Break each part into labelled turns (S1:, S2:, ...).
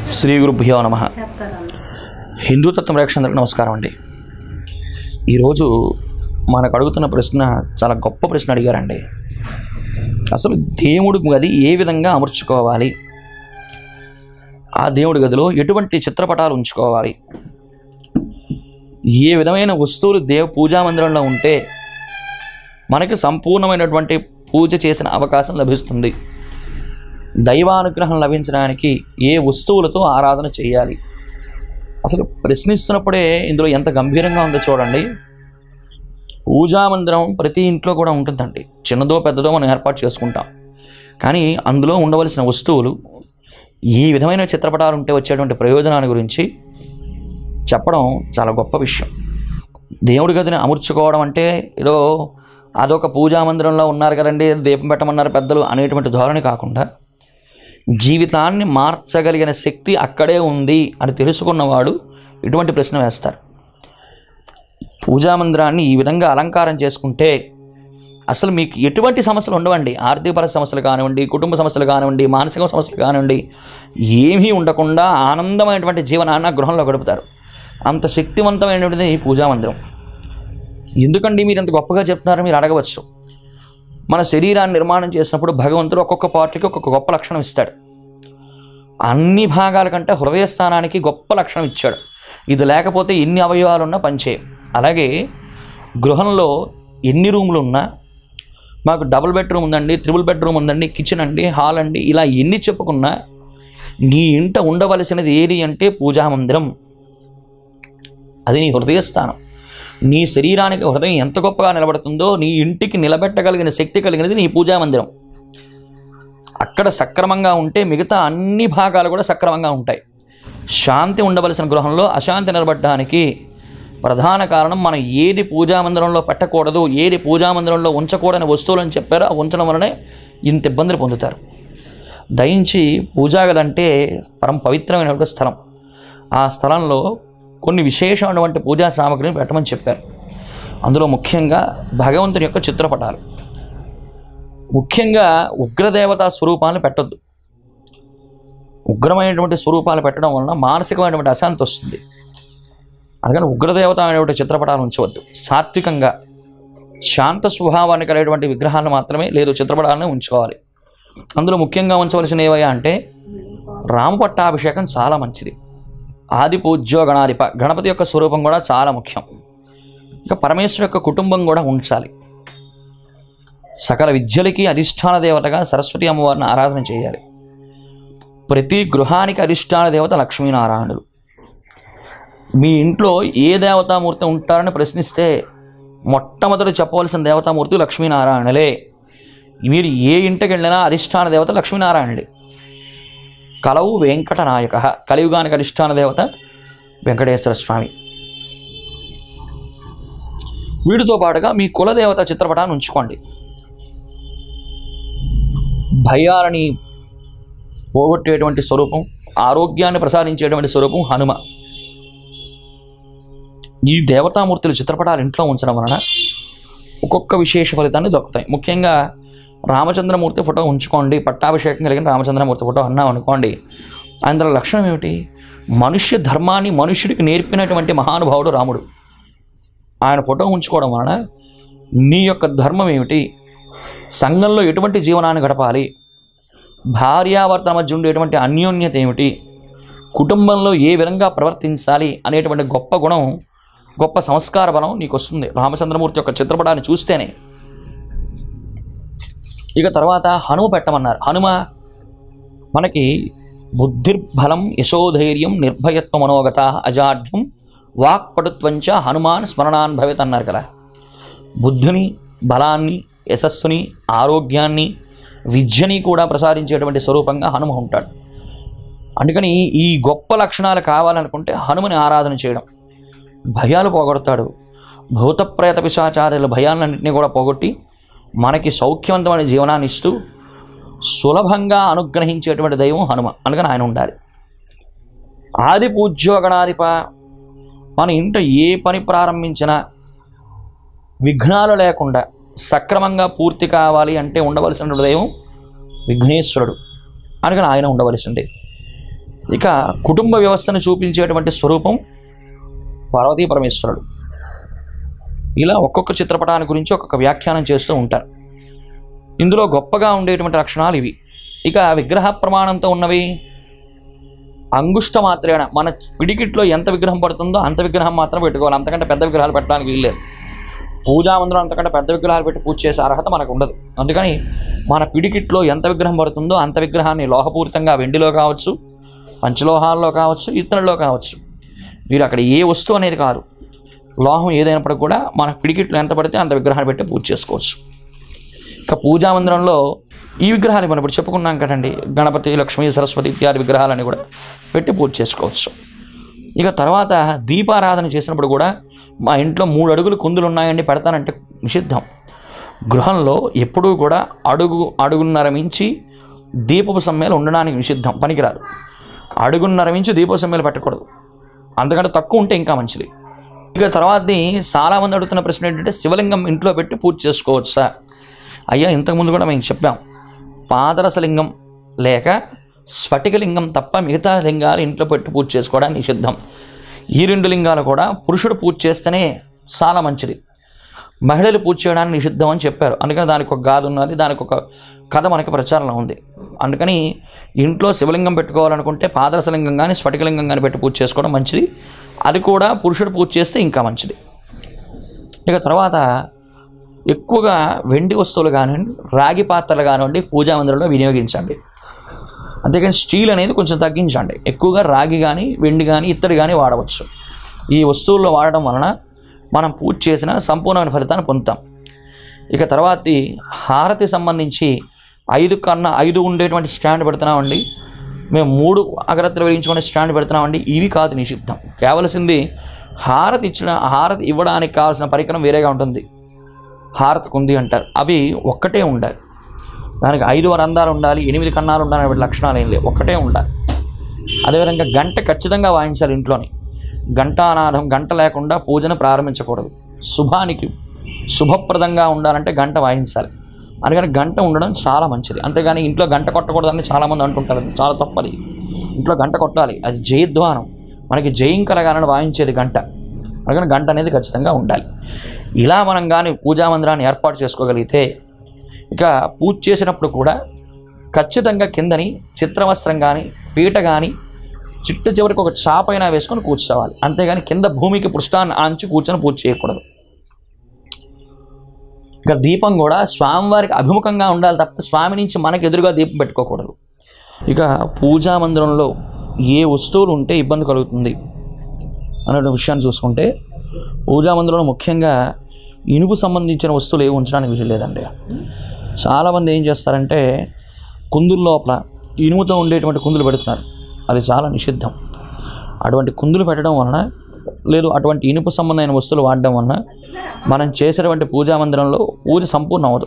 S1: శ్రీ గురుభ్యో నమ హిందూ తత్వం ప్రేక్షకులందరికీ నమస్కారం అండి ఈరోజు మనకు అడుగుతున్న ప్రశ్న చాలా గొప్ప ప్రశ్న అడిగారండి అసలు దేవుడి గది ఏ విధంగా అమర్చుకోవాలి ఆ దేవుడి గదిలో ఎటువంటి చిత్రపటాలు ఉంచుకోవాలి ఏ విధమైన వస్తువులు దేవ పూజా మందిరంలో ఉంటే మనకి సంపూర్ణమైనటువంటి పూజ చేసిన అవకాశం లభిస్తుంది దైవానుగ్రహం లభించడానికి ఏ వస్తువులతో ఆరాధన చేయాలి అసలు ప్రశ్నిస్తున్నప్పుడే ఇందులో ఎంత గంభీరంగా ఉందో చూడండి పూజా మందిరం ప్రతి ఇంట్లో కూడా ఉంటుందండి చిన్నదో పెద్దదో మనం ఏర్పాటు చేసుకుంటాం కానీ అందులో ఉండవలసిన వస్తువులు ఈ విధమైన చిత్రపటాలు ఉంటే వచ్చేటువంటి ప్రయోజనాల గురించి చెప్పడం చాలా గొప్ప విషయం దేవుడి గదిని అమర్చుకోవడం అంటే ఏదో అదొక పూజా మందిరంలో ఉన్నారు కదండి దీపం పెట్టమన్నారు పెద్దలు అనేటువంటి ధోరణి కాకుండా జీవితాన్ని మార్చగలిగిన శక్తి అక్కడే ఉంది అని తెలుసుకున్నవాడు ఇటువంటి ప్రశ్న వేస్తారు పూజా మందిరాన్ని ఈ విధంగా అలంకారం చేసుకుంటే అసలు మీకు ఎటువంటి సమస్యలు ఉండవండి ఆర్థికపర సమస్యలు కానివ్వండి కుటుంబ సమస్యలు కానివ్వండి మానసిక సమస్యలు కానివ్వండి ఏమీ ఉండకుండా ఆనందమైనటువంటి జీవనాన్ని ఆ గృహంలో గడుపుతారు అంత శక్తివంతమైనటువంటిది ఈ పూజా మందిరం ఎందుకండి మీరు ఇంత గొప్పగా చెప్తున్నారో మీరు అడగవచ్చు మన శరీరాన్ని నిర్మాణం చేసినప్పుడు భగవంతుడు ఒక్కొక్క పార్టీకి ఒక్కొక్క గొప్ప లక్షణం ఇస్తాడు అన్ని భాగాల కంటే హృదయ స్థానానికి గొప్ప లక్షణం ఇచ్చాడు ఇది లేకపోతే ఎన్ని అవయవాలు ఉన్నా పనిచేయం అలాగే గృహంలో ఎన్ని రూములు ఉన్నా మాకు డబుల్ బెడ్రూమ్ ఉందండి త్రిబుల్ బెడ్రూమ్ ఉందండి కిచెన్ అండి హాల్ అండి ఇలా ఎన్ని చెప్పుకున్నా నీ ఇంట ఉండవలసినది ఏది అంటే పూజా మందిరం అది నీ హృదయస్థానం నీ శరీరానికి హృదయం ఎంత గొప్పగా నిలబడుతుందో నీ ఇంటికి నిలబెట్టగలిగిన శక్తి కలిగినది నీ పూజా మందిరం అక్కడ సక్రమంగా ఉంటే మిగతా అన్ని భాగాలు కూడా సక్రమంగా ఉంటాయి శాంతి ఉండవలసిన గృహంలో అశాంతి నిలబడడానికి ప్రధాన కారణం మనం ఏది పూజా మందిరంలో పెట్టకూడదు ఏది పూజా మందిరంలో ఉంచకూడని వస్తువులని చెప్పారో ఆ ఉంచడం వలనే ఇంత ఇబ్బందులు పొందుతారు దయించి పూజా గది అంటే పరమ పవిత్రమైనటువంటి స్థలం ఆ స్థలంలో కొన్ని విశేషమైనటువంటి పూజా సామగ్రిని పెట్టమని చెప్పారు అందులో ముఖ్యంగా భగవంతుని యొక్క చిత్రపటాలు ముఖ్యంగా ఉగ్రదేవతా స్వరూపాలను పెట్టొద్దు ఉగ్రమైనటువంటి స్వరూపాలు పెట్టడం వలన మానసికమైనటువంటి అశాంతి వస్తుంది అందుకని ఉగ్రదేవత అనేటువంటి చిత్రపటాలు ఉంచవద్దు సాత్వికంగా శాంత స్వభావాన్ని కలిగేటువంటి విగ్రహాలను మాత్రమే లేదు చిత్రపటాలను ఉంచుకోవాలి అందులో ముఖ్యంగా ఉంచవలసిన ఏవయ్యా అంటే రామపట్టాభిషేకం చాలా మంచిది ఆది పూజ్యో గణాధిప గణపతి యొక్క స్వరూపం కూడా చాలా ముఖ్యం ఇక పరమేశ్వరు యొక్క కుటుంబం కూడా ఉంచాలి సకల విద్యలకి అధిష్టాన దేవతగా సరస్వతి అమ్మవారిని ఆరాధన చేయాలి ప్రతి గృహానికి అధిష్టాన దేవత లక్ష్మీనారాయణుడు మీ ఇంట్లో ఏ దేవతామూర్తి ఉంటారని ప్రశ్నిస్తే మొట్టమొదటి చెప్పవలసిన దేవతామూర్తి లక్ష్మీనారాయణలే మీరు ఏ ఇంటికి వెళ్ళినా అధిష్టాన దేవత లక్ష్మీనారాయణుడే కలవు వెంకటనాయక కలియుగానికి అధిష్టాన దేవత వెంకటేశ్వర స్వామి వీటితో పాటుగా మీ కులదేవత చిత్రపటాన్ని ఉంచుకోండి భయాలని పోగొట్టేటువంటి స్వరూపం ఆరోగ్యాన్ని ప్రసాదించేటువంటి స్వరూపం హనుమ ఈ దేవతామూర్తుల చిత్రపటాలు ఇంట్లో ఉంచడం వలన ఒక్కొక్క విశేష ఫలితాన్ని దొరుకుతాయి ముఖ్యంగా రామచంద్రమూర్తి ఫోటో ఉంచుకోండి పట్టాభిషేకం కలిగిన రామచంద్రమూర్తి ఫోటో అన్నాం అనుకోండి అందులో లక్షణం ఏమిటి మనుష్య ధర్మాన్ని మనుష్యుడికి నేర్పినటువంటి మహానుభావుడు రాముడు ఆయన ఫోటో ఉంచుకోవడం వలన నీ యొక్క ధర్మం ఏమిటి సంఘంలో ఎటువంటి జీవనాన్ని గడపాలి భార్యాభర్తల మధ్య ఉండేటువంటి అన్యోన్యత ఏమిటి కుటుంబంలో ఏ విధంగా ప్రవర్తించాలి అనేటువంటి గొప్ప గుణం గొప్ప సంస్కార బలం నీకు వస్తుంది రామచంద్రమూర్తి యొక్క చిత్రపటాన్ని చూస్తేనే ఇక తర్వాత హనుమ పెట్టమన్నారు హనుమ మనకి బుద్ధిర్బలం యశోధైర్యం నిర్భయత్వ మనోగత అజాఢ్యం వాక్పటుత్వంచ హనుమాన్ స్మరణాన్ భవేత్ అన్నారు కదా బుద్ధిని బలాన్ని యశస్సుని ఆరోగ్యాన్ని విద్యని కూడా ప్రసాదించేటువంటి స్వరూపంగా హనుమ ఉంటాడు అందుకని ఈ గొప్ప లక్షణాలు కావాలనుకుంటే హనుమని ఆరాధన చేయడం భయాలు పోగొడతాడు భూతప్రేత పిశాచార్యుల భయాలన్నింటినీ కూడా పోగొట్టి మనకి సౌఖ్యవంతమైన జీవనాన్ని ఇస్తూ సులభంగా అనుగ్రహించేటువంటి దైవం హనుమ అందుకని ఆయన ఉండాలి ఆది పూజ్యోగణాధిప మన ఇంట ఏ పని ప్రారంభించినా విఘ్నాలు లేకుండా సక్రమంగా పూర్తి కావాలి అంటే ఉండవలసిన దైవం విఘ్నేశ్వరుడు అందుకని ఆయన ఉండవలసిందే ఇక కుటుంబ వ్యవస్థను చూపించేటువంటి స్వరూపం పార్వతీ పరమేశ్వరుడు ఇలా ఒక్కొక్క చిత్రపటాన్ని గురించి ఒక్కొక్క వ్యాఖ్యానం చేస్తూ ఉంటారు ఇందులో గొప్పగా ఉండేటువంటి లక్షణాలు ఇవి ఇక విగ్రహ ప్రమాణంతో ఉన్నవి అంగుష్ట మాత్రేన మన పిడికిట్లో ఎంత విగ్రహం పడుతుందో అంత విగ్రహం మాత్రం పెట్టుకోవాలి అంతకంటే పెద్ద విగ్రహాలు పెట్టడానికి వీల్లేదు పూజా మందిరం అంతకంటే పెద్ద విగ్రహాలు పెట్టి పూజ చేసే అర్హత మనకు ఉండదు అందుకని మన పిడికిట్లో ఎంత విగ్రహం పడుతుందో అంత విగ్రహాన్ని లోహపూరితంగా వెండిలో కావచ్చు పంచలోహాల్లో కావచ్చు ఇతరుల్లో కావచ్చు మీరు అక్కడ ఏ వస్తువు అనేది కాదు లోహం ఏదైనప్పటికీ కూడా మన పిడికిట్లో ఎంత పడితే అంత విగ్రహాన్ని పెట్టి పూజ చేసుకోవచ్చు ఇక పూజా మందిరంలో ఈ విగ్రహాలు మనం ఇప్పుడు చెప్పుకున్నాం కదండి గణపతి లక్ష్మీ సరస్వతి ఇత్యాది విగ్రహాలని కూడా పెట్టి పూజ చేసుకోవచ్చు ఇక తర్వాత దీపారాధన చేసినప్పుడు కూడా మా ఇంట్లో మూడు అడుగులు కుందులు ఉన్నాయండి పెడతానంటే నిషిద్ధం గృహంలో ఎప్పుడూ కూడా అడుగు అడుగున్నర మించి దీపపు సమ్మెలు ఉండడానికి నిషిద్ధం పనికిరాదు అడుగున్నర మించి దీపపు సమ్మెలు పెట్టకూడదు అంతకంటే తక్కువ ఉంటే ఇంకా మంచిది ఇక తర్వాతది చాలామంది అడుగుతున్న ప్రశ్న ఏంటంటే శివలింగం ఇంట్లో పెట్టి పూజ చేసుకోవచ్చా అయ్యా ఇంతకుముందు కూడా మేము చెప్పాం పాదరసలింగం లేక స్ఫటికలింగం తప్ప మిగతా లింగాలు ఇంట్లో పెట్టి పూజ చేసుకోవడానికి నిషిద్ధం ఈ రెండు లింగాలు కూడా పురుషుడు పూజ చేస్తేనే చాలా మంచిది మహిళలు పూజ చేయడానికి నిషిద్ధం అని చెప్పారు అందుకని దానికి ఒక గాథ ఉన్నది దానికి ఒక కథ మనకి ప్రచారంలో ఉంది అందుకని ఇంట్లో శివలింగం పెట్టుకోవాలనుకుంటే పాదరసలింగం కానీ స్ఫటికలింగం కానీ పెట్టి పూజ చేసుకోవడం మంచిది అది కూడా పురుషుడు పూజ చేస్తే ఇంకా మంచిది ఇక తర్వాత ఎక్కువగా వెండి వస్తువులు కానివ్వండి రాగి పాత్రలు కానివ్వండి పూజా మందిరంలో వినియోగించండి అంతేకాని స్టీల్ అనేది కొంచెం తగ్గించండి ఎక్కువగా రాగి కానీ వెండి కానీ ఇత్తడి కానీ వాడవచ్చు ఈ వస్తువుల్లో వాడడం వలన మనం పూజ చేసిన సంపూర్ణమైన ఫలితాన్ని పొందుతాం ఇక తర్వాతి హారతి సంబంధించి ఐదు కన్నా ఐదు ఉండేటువంటి స్టాండ్ పెడుతున్నామండి మేము మూడు అగరత్తులు వెలిగించుకునే స్టాండ్ పెడుతున్నామండి ఇవి కాదు నిషిద్ధం కావలసింది హారతి ఇచ్చిన హారతి ఇవ్వడానికి కావాల్సిన పరికరం వేరేగా ఉంటుంది హారతికి ఉంది అంటారు అవి ఒక్కటే ఉండాలి దానికి ఐదు రంధ్రాలు ఉండాలి ఎనిమిది కన్నాలు ఉండాలి అనే లక్షణాలు ఏం లేవు ఒక్కటే ఉండాలి అదేవిధంగా గంట ఖచ్చితంగా వాయించాలి ఇంట్లోని గంటానాదం గంట లేకుండా పూజను ప్రారంభించకూడదు శుభానికి శుభప్రదంగా ఉండాలంటే గంట వాయించాలి అందుకని గంట ఉండడం చాలా మంచిది అంతేగాని ఇంట్లో గంట కొట్టకూడదని చాలామంది అంటుంటారు అది చాలా తప్పది ఇంట్లో గంట కొట్టాలి అది జయధ్వానం మనకి జయం కలగాలని వాయించేది గంట అందుకని గంట అనేది ఖచ్చితంగా ఉండాలి ఇలా మనం కానీ పూజా మందిరాన్ని ఏర్పాటు చేసుకోగలిగితే ఇక పూజ చేసినప్పుడు కూడా ఖచ్చితంగా కిందని చిత్రవస్త్రం కానీ పీట కానీ చిట్టు చివరికి ఒక చాపైనా వేసుకొని కూర్చోవాలి అంతేగాని కింద భూమికి పృష్ఠాన్ని ఆంచి కూర్చొని పూజ చేయకూడదు ఇక దీపం కూడా స్వామివారికి అభిముఖంగా ఉండాలి తప్ప స్వామి నుంచి మనకు ఎదురుగా దీపం పెట్టుకోకూడదు ఇక పూజా మందిరంలో ఏ వస్తువులు ఉంటే ఇబ్బంది కలుగుతుంది అనే విషయాన్ని చూసుకుంటే పూజా మందిరంలో ముఖ్యంగా ఇనుపు సంబంధించిన వస్తువులు ఏవి ఉంచడానికి వీలు లేదండి చాలామంది ఏం చేస్తారంటే కుందుల లోపల ఇనుముతో ఉండేటువంటి కుందులు పెడుతున్నారు అది చాలా నిషిద్ధం అటువంటి కుందులు పెట్టడం వలన లేదు అటువంటి ఇనుపు సంబంధమైన వస్తువులు వాడడం వలన మనం చేసేటువంటి పూజా మందిరంలో పూజ సంపూర్ణ అవ్వదు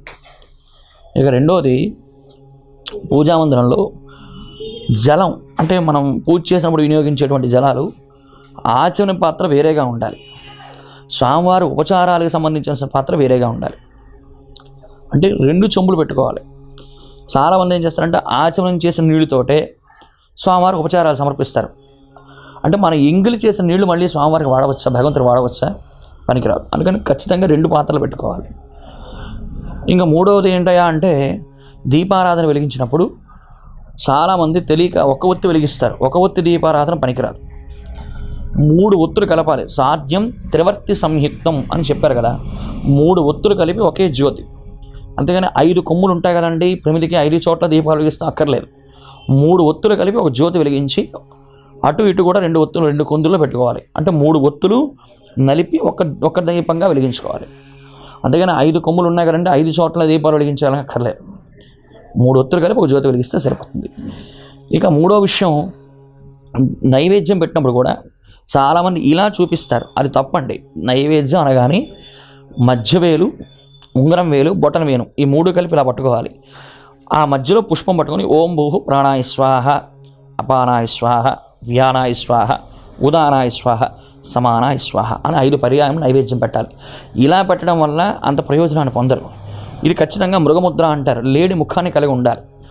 S1: ఇక రెండోది పూజా మందిరంలో జలం అంటే మనం పూజ చేసినప్పుడు వినియోగించేటువంటి జలాలు ఆచరణ పాత్ర వేరేగా ఉండాలి స్వామివారి ఉపచారాలకు సంబంధించిన పాత్ర వేరేగా ఉండాలి అంటే రెండు చెంబులు పెట్టుకోవాలి చాలామంది ఏం చేస్తారంటే ఆచమనం చేసిన నీళ్ళతోటే స్వామివారికి ఉపచారాలు సమర్పిస్తారు అంటే మన ఎంగిలి చేసిన నీళ్లు మళ్ళీ స్వామివారికి వాడవచ్చా భగవంతుడు వాడవచ్చా పనికిరాదు అందుకని ఖచ్చితంగా రెండు పాత్రలు పెట్టుకోవాలి ఇంకా మూడవది ఏంటయ్యా అంటే దీపారాధన వెలిగించినప్పుడు చాలామంది తెలియక ఒక ఒత్తి వెలిగిస్తారు ఒక ఒత్తి దీపారాధన పనికిరాదు మూడు ఒత్తులు కలపాలి సాధ్యం త్రివర్తి సంయుక్తం అని చెప్పారు కదా మూడు ఒత్తులు కలిపి ఒకే జ్యోతి అంతేగాని ఐదు కొమ్ములు ఉంటాయి కదండి ప్రమిదికి ఐదు చోట్ల దీపాలు వెలిగిస్తాం అక్కర్లేదు మూడు ఒత్తులు కలిపి ఒక జ్యోతి వెలిగించి అటు ఇటు కూడా రెండు ఒత్తులు రెండు కొందుల్లో పెట్టుకోవాలి అంటే మూడు ఒత్తులు నలిపి ఒక ఒక దీపంగా వెలిగించుకోవాలి అంతేగాని ఐదు కొమ్ములు ఉన్నాయి కదండి ఐదు చోట్ల దీపాలు వెలిగించాలని అక్కర్లేదు మూడు ఒత్తులు కలిపి ఒక జ్యోతి వెలిగిస్తే సరిపోతుంది ఇక మూడో విషయం నైవేద్యం పెట్టినప్పుడు కూడా చాలామంది ఇలా చూపిస్తారు అది తప్పండి నైవేద్యం అనగానే మధ్యవేలు ఉంగరం వేలు బొటన వేలు ఈ మూడు కలిపి ఇలా పట్టుకోవాలి ఆ మధ్యలో పుష్పం పట్టుకొని ఓం భూహు ప్రాణాయ స్వాహ అపానాయ స్వాహ వ్యానాయ స్వాహ ఉదానాయ స్వాహ సమానాయ స్వాహ అని ఐదు పర్యాయం నైవేద్యం పెట్టాలి ఇలా పెట్టడం వల్ల అంత ప్రయోజనాన్ని పొందరు ఇది ఖచ్చితంగా మృగముద్ర అంటారు లేడి ముఖాన్ని కలిగి ఉండాలి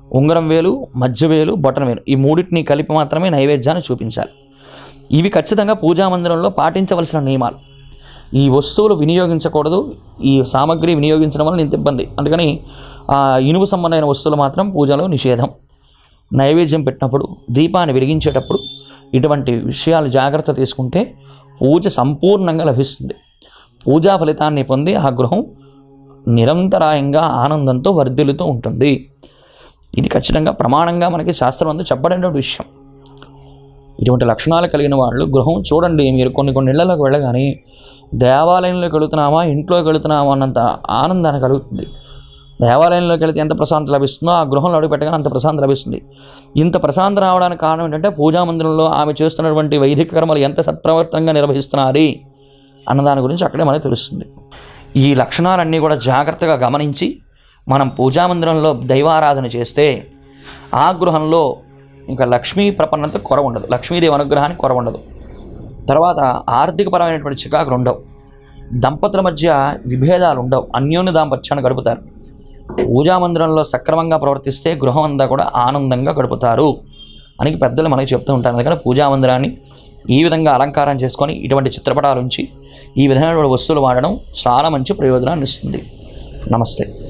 S1: ఉంగరం వేలు మధ్య వేలు బొటన వేలు ఈ మూడింటిని కలిపి మాత్రమే నైవేద్యాన్ని చూపించాలి ఇవి ఖచ్చితంగా పూజా మందిరంలో పాటించవలసిన నియమాలు ఈ వస్తువులు వినియోగించకూడదు ఈ సామాగ్రి వినియోగించడం వల్ల ఇంత ఇబ్బంది అందుకని ఆ ఇనుము సంబంధమైన వస్తువులు మాత్రం పూజలో నిషేధం నైవేద్యం పెట్టినప్పుడు దీపాన్ని వెలిగించేటప్పుడు ఇటువంటి విషయాలు జాగ్రత్త తీసుకుంటే పూజ సంపూర్ణంగా లభిస్తుంది పూజా ఫలితాన్ని పొంది ఆ గృహం నిరంతరాయంగా ఆనందంతో వర్ధిల్లుతూ ఉంటుంది ఇది ఖచ్చితంగా ప్రమాణంగా మనకి శాస్త్రం అందు చెప్పబడినటువంటి విషయం ఇటువంటి లక్షణాలు కలిగిన వాళ్ళు గృహం చూడండి మీరు కొన్ని కొన్ని ఇళ్లలోకి వెళ్ళగానే దేవాలయంలోకి వెళుతున్నామా ఇంట్లోకి వెళుతున్నామా అన్నంత ఆనందాన్ని కలుగుతుంది దేవాలయంలోకి వెళితే ఎంత ప్రశాంతత లభిస్తుందో ఆ గృహంలో అడుగు పెట్టగానే అంత ప్రశాంతత లభిస్తుంది ఇంత ప్రశాంతత రావడానికి కారణం ఏంటంటే పూజా మందిరంలో ఆమె చేస్తున్నటువంటి వైదిక కర్మలు ఎంత సత్ప్రవర్తనంగా నిర్వహిస్తున్నది అన్న దాని గురించి అక్కడే మనకు తెలుస్తుంది ఈ లక్షణాలన్నీ కూడా జాగ్రత్తగా గమనించి మనం పూజా మందిరంలో దైవారాధన చేస్తే ఆ గృహంలో ఇంకా లక్ష్మీ ప్రపన్నత కొర ఉండదు లక్ష్మీదేవి అనుగ్రహానికి కొర ఉండదు తర్వాత ఆర్థికపరమైనటువంటి చికాకులు ఉండవు దంపతుల మధ్య విభేదాలు ఉండవు అన్యోన్య దాంపత్యాన్ని గడుపుతారు పూజా మందిరంలో సక్రమంగా ప్రవర్తిస్తే గృహం అంతా కూడా ఆనందంగా గడుపుతారు అని పెద్దలు మనకి చెప్తూ ఉంటారు అందుకని పూజా మందిరాన్ని ఈ విధంగా అలంకారం చేసుకొని ఇటువంటి చిత్రపటాలు ఉంచి ఈ విధమైనటువంటి వస్తువులు వాడడం చాలా మంచి ప్రయోజనాన్ని ఇస్తుంది నమస్తే